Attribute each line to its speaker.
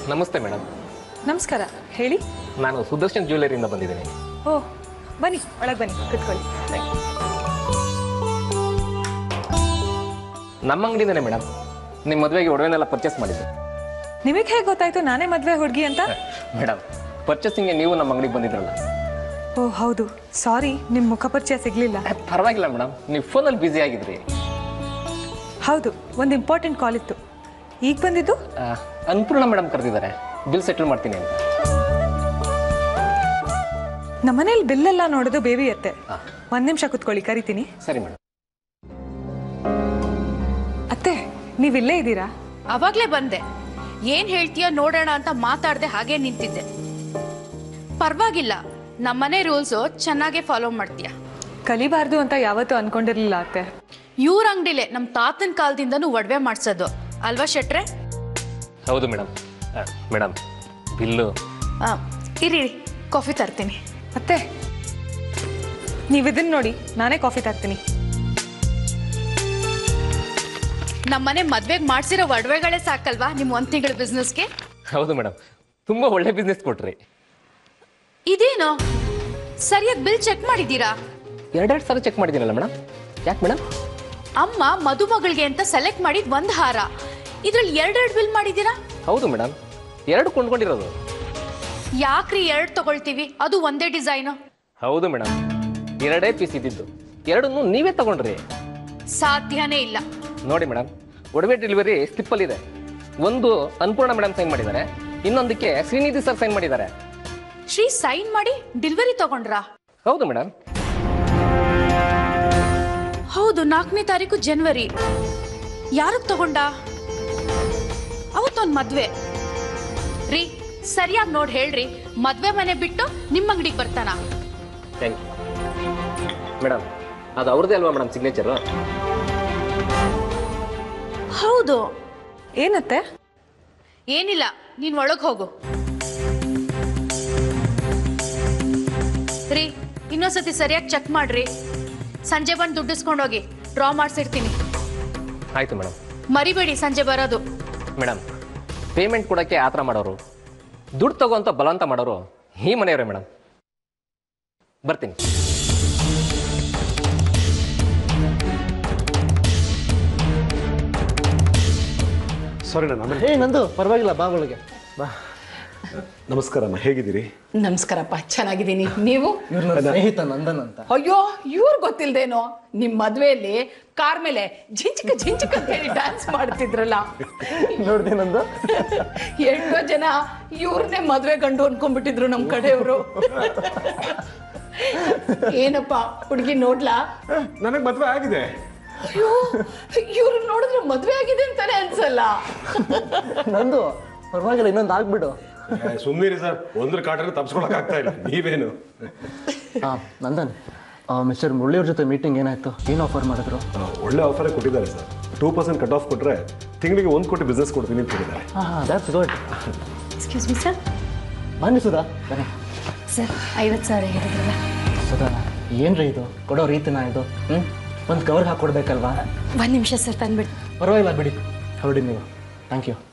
Speaker 1: ನಮಸ್ತೆ ಮೇಡಮ್
Speaker 2: ನಮಸ್ಕಾರ ಹೇಳಿ
Speaker 1: ನಾನು ಸುದರ್ಶನ್ ಜ್ಯುವೆಲರಿಯಿಂದ ಬಂದಿದ್ದೀನಿ
Speaker 2: ಓ ಬನ್ನಿ ಒಳಗೆ ಬನ್ನಿ ಕುತ್ಕೊಳ್ಳಿ
Speaker 1: ನಮ್ಮ ಅಂಗಡಿಯಿಂದನೇ ಮೇಡಮ್ ನಿಮ್ಮ ಮದುವೆಗೆ ಒಡವೆನೆಲ್ಲ ಪರ್ಚೇಸ್ ಮಾಡಿದ್ದೆ
Speaker 2: ನಿಮಗೆ ಹೇಗೆ ಗೊತ್ತಾಯ್ತು ನಾನೇ ಮದುವೆ ಹುಡುಗಿ ಅಂತ
Speaker 1: ಮೇಡಮ್ ಪರ್ಚೇಸಿಂಗ್ಗೆ ನೀವು ನಮ್ಮ ಅಂಗಡಿಗೆ ಬಂದಿದ್ರಲ್ಲ
Speaker 2: ಓ ಹೌದು ಸಾರಿ ನಿಮ್ಮ ಮುಖ ಪರಿಚಯ ಸಿಗಲಿಲ್ಲ
Speaker 1: ಏ, ಪರವಾಗಿಲ್ಲ ಮೇಡಮ್ ನೀವು ಫೋನಲ್ಲಿ ಬ್ಯುಸಿ ಆಗಿದ್ರಿ
Speaker 2: ಹೌದು ಒಂದು ಇಂಪಾರ್ಟೆಂಟ್ ಕಾಲ್ ಇತ್ತು ಈಗ ಬಂದಿದ್ದು
Speaker 1: ಆ, ಅನ್ಪೂರ್ಣ ಮೇಡಮ್ ಕರೆದಿದ್ದಾರೆ ಬಿಲ್ ಸೆಟಲ್ ಮಾಡ್ತೀನಿ ಅಂತ
Speaker 2: ನಮ್ಮನೇಲಿ ಬಿಲ್ಲೆಲ್ಲ ನೋಡೋದು ಬೇಬಿ ಅತ್ತೆ ಒಂದು ನಿಮಿಷ ಕುತ್ಕೊಳ್ಳಿ ಕರಿತೀನಿ
Speaker 1: ಸರಿ ಮೇಡಮ್
Speaker 2: ಅತ್ತೆ ನೀವು ಇಲ್ಲೇ ಇದ್ದೀರಾ
Speaker 3: ಅವಾಗ್ಲೇ ಬಂದೆ ಏನ್ ಹೇಳ್ತೀಯ ನೋಡೋಣ ಅಂತ ಮಾತಾಡ್ದೆ ಹಾಗೆ ನಿಂತಿದ್ದೆ ಪರವಾಗಿಲ್ಲ ನಮ್ಮನೆ ರೂಲ್ಸು ಚೆನ್ನಾಗೇ ಫಾಲೋ ಮಾಡ್ತೀಯ
Speaker 2: ಕಲಿಬಾರ್ದು ಅಂತ ಯಾವತ್ತೂ ಅನ್ಕೊಂಡಿರ್ಲಿಲ್ಲ ಅತ್ತೆ
Speaker 3: ಇವ್ರ ಅಂಗಡಿಲೇ ನಮ್ಮ ತಾತನ ಕಾಲದಿಂದನೂ ಒಡವೆ ಮಾಡ್ಸೋದು ಅಲ್ವಾ ಶೆಟ್ರೆ
Speaker 1: ಹೌದು ಮೇಡಮ್ ಮೇಡಮ್ ಬಿಲ್ಲು
Speaker 3: ಆ, ಇರಿ ಇರಿ, ಕಾಫಿ ತರ್ತೀನಿ
Speaker 2: ಅತ್ತೆ ನೀವು ಇದನ್ನ ನೋಡಿ ನಾನೇ ಕಾಫಿ ತರ್ತೀನಿ
Speaker 3: ನಮ್ಮನೆ ಮದ್ವೆಗೆ ಮಾಡ್ಸಿರೋ ಒಡವೆಗಳೇ ಸಾಕಲ್ವಾ ನಿಮ್ ಒಂದ್ ತಿಂಗಳ ಬಿಸ್ನೆಸ್ಗೆ
Speaker 1: ಹೌದು ಮೇಡಮ್ ತುಂಬ ಒಳ್ಳೆ ಬಿಸ್ನೆಸ್ ಕೊಟ್ರಿ
Speaker 3: ಇದೇನೋ ಸರಿಯಾಗಿ ಬಿಲ್ ಚೆಕ್ ಮಾಡಿದ್ದೀರಾ
Speaker 1: ಎರಡೆರಡು ಸಲ ಚೆಕ್ ಮಾಡಿದ್ದೀನಲ್ಲ ಮೇಡಮ್ ಯಾಕೆ ಮೇಡಮ್
Speaker 3: ಅಮ್ಮ ಮದುಮಗಳಿಗೆ ಅಂತ ಸೆಲೆಕ್ಟ್ ಮಾಡಿದ್ ಒಂದ್ ಹಾರ ಇದ್ರಲ್ಲಿ ಎರಡೆರಡು ಬಿಲ್ ಮಾಡಿದ್ದೀರಾ
Speaker 1: ಹೌದು ಮೇಡಮ್ ಎರಡು ಕೊಂಡ್ಕೊಂಡಿರೋದು
Speaker 3: ಯಾಕ್ರಿ ಎರಡ್ ತಗೊಳ್ತೀವಿ ಅದು ಒಂದೇ ಡಿಸೈನು
Speaker 1: ಹೌದು ಮೇಡಮ್ ಎರಡೇ ಪೀಸ್ ಇದ್ದಿದ್ದು ಎರಡನ್ನೂ ನೀವೇ ತಗೊಂಡ್ರಿ
Speaker 3: ಸಾಧ್ಯನೇ ಇಲ್ಲ
Speaker 1: ನೋಡಿ ಮೇಡಮ್ ಒಡವೆ ಡೆಲಿವರಿ ಸ್ಲಿಪ್ಪಲ್ಲಿ ಇದೆ ಒಂದು ಅನ್ಪೂರ್ಣ ಮೇಡಮ್ ಸೈನ್ ಮಾಡಿದ್ದಾರೆ ಇನ್ನೊಂದಕ್ಕೆ ಶ್ರೀನಿಧಿ ಸರ್ ಸೈನ್ ಮಾಡಿದ್ದಾರೆ
Speaker 3: ಶ್ರೀ ಸೈನ್ ಮಾಡಿ ಡೆಲಿವರಿ ತಗೊಂಡ್ರಾ
Speaker 1: ಹೌದು ಮೇಡಮ್
Speaker 3: ಹೌದು ನಾಲ್ಕನೇ ತಾರೀಕು ಜನವರಿ ಯಾರಗ್ ತಗೊಂಡ ಅವತ್ತೊಂದ್ ಮದ್ವೆ ರೀ ಸರಿಯಾಗಿ ನೋಡ್ ಹೇಳ್ರಿ ಮದ್ವೆ ಮನೆ ಬಿಟ್ಟು ನಿಮ್ಮ ಅಂಗಡಿಗೆ ಬರ್ತಾನ
Speaker 1: ಥ್ಯಾಂಕ್ ಯು ಮೇಡಮ್ ಅದು ಅವ್ರದ್ದೇ ಅಲ್ವಾ ಮೇಡಮ್ ಸಿಗ್ನೇಚರು
Speaker 3: ಹೌದು
Speaker 2: ಏನತ್ತೆ
Speaker 3: ಏನಿಲ್ಲ ನೀನ್ ಒಳಗ್ ಹೋಗು ರೀ ಇನ್ನೊಂದ್ಸತಿ ಸರಿಯಾಗಿ ಚೆಕ್ ಮಾಡ್ರಿ ಸಂಜೆ ಬಂದು ದುಡ್ಡಿಸ್ಕೊಂಡೋಗಿ ಡ್ರಾ ಮಾಡ್ಸಿರ್ತೀನಿ
Speaker 1: ಆಯಿತು ಮೇಡಮ್
Speaker 3: ಮರಿಬೇಡಿ ಸಂಜೆ ಬರೋದು
Speaker 1: ಮೇಡಮ್ ಪೇಮೆಂಟ್ ಕೊಡೋಕ್ಕೆ ಆ ಥರ ಮಾಡೋರು ದುಡ್ಡು ತಗೋಂತ ಬಲವಂತ ಮಾಡೋರು ಈ ಮನೆಯವರೇ ಮೇಡಮ್ ಬರ್ತೀನಿ
Speaker 4: ಸಾರಿ ನಾನು ಆಮೇಲೆ
Speaker 5: ಹೇ ನಂದು ಪರವಾಗಿಲ್ಲ ಬಾ ಒಳಗೆ ಬಾ
Speaker 4: ನಮಸ್ಕಾರ ಅಮ್ಮ ಹೇಗಿದ್ದೀರಿ
Speaker 6: ನಮಸ್ಕಾರಪ್ಪ ಚೆನ್ನಾಗಿದ್ದೀನಿ ನೀವು
Speaker 5: ಇವ್ರು ನನ್ನ ಸ್ನೇಹಿತ ನಂದನ್ ಅಂತ
Speaker 6: ಅಯ್ಯೋ ಇವ್ರು ಗೊತ್ತಿಲ್ದೇನೋ ನಿಮ್ ಮದ್ವೆಯಲ್ಲಿ ಕಾರ್ ಮೇಲೆ ಜಿಂಚಕ ಜಿಂಚಕ ಅಂತ ಹೇಳಿ ಡ್ಯಾನ್ಸ್ ಮಾಡ್ತಿದ್ರಲ್ಲ
Speaker 5: ನೋಡ್ದೆ ನಂದು
Speaker 6: ಎಷ್ಟೋ ಜನ ಇವ್ರನ್ನೇ ಮದ್ವೆ ಗಂಡು ಅನ್ಕೊಂಡ್ಬಿಟ್ಟಿದ್ರು ನಮ್ ಕಡೆಯವರು ಏನಪ್ಪ ಹುಡುಗಿ ನೋಡ್ಲಾ
Speaker 4: ನನಗೆ ಮದುವೆ ಆಗಿದೆ
Speaker 6: ಅಯ್ಯೋ ಇವ್ರು ನೋಡಿದ್ರೆ ಮದ್ವೆ ಆಗಿದೆ ಅಂತಾನೆ ಅನ್ಸಲ್ಲ
Speaker 5: ನಂದು ಪರವಾಗಿಲ್ಲ ಇನ್ನೊಂದು ಆಗ್ಬಿಡು
Speaker 4: ಸುಮ್ಮನಿರಿ ಸರ್ ಒಂದ್ರ ಕಾಟನ ತಪ್ಸ್ಕೊಳಕ್ ಆಗ್ತಾ ಇಲ್ಲ ನೀವೇನು
Speaker 5: ಹಾ ನಂದನ್ ಮಿಸ್ಟರ್ ಮುರಳಿಯವ್ರ ಜೊತೆ ಮೀಟಿಂಗ್ ಏನಾಯ್ತು ಏನು ಆಫರ್ ಮಾಡಿದ್ರು
Speaker 4: ಆ, ಒಳ್ಳೆ ಆಫರೇ ಕೊಟ್ಟಿದ್ದಾರೆ sir two percent cut off ಕೊಟ್ರೆ ತಿಂಗಳಿಗೆ ಒಂದು ಕೋಟಿ ಬಿಸ್ನೆಸ್ ಕೊಡ್ತೀನಿ ಅಂತ ಹೇಳಿದ್ದಾರೆ
Speaker 5: ಹಾ ಹಾ that's good
Speaker 7: excuse me sir
Speaker 5: ಬನ್ನಿ ಸುಧಾ ಬನ್ನಿ
Speaker 7: ಸರ್ ಐವತ್ತು ಸಾವಿರ ಹೇಳಿದ್ರಲ್ಲ
Speaker 5: ಸುಧಾ ಏನ್ರಿ ಇದು ಕೊಡೋ ರೀತಿನ ಇದು ಹ್ಞೂ ಒಂದು ಕವರ್ ಹಾಕೊಡ್ಬೇಕಲ್ವಾ
Speaker 7: ಒಂದು ನಿಮಿಷ ಸರ್ ತಂದ್ಬಿಟ್ಟು
Speaker 5: ಪರವಾಗಿಲ್ಲ ಬಿಡಿ ಹೊರಡಿ ನೀವು ಥ್ಯಾಂಕ್ ಯು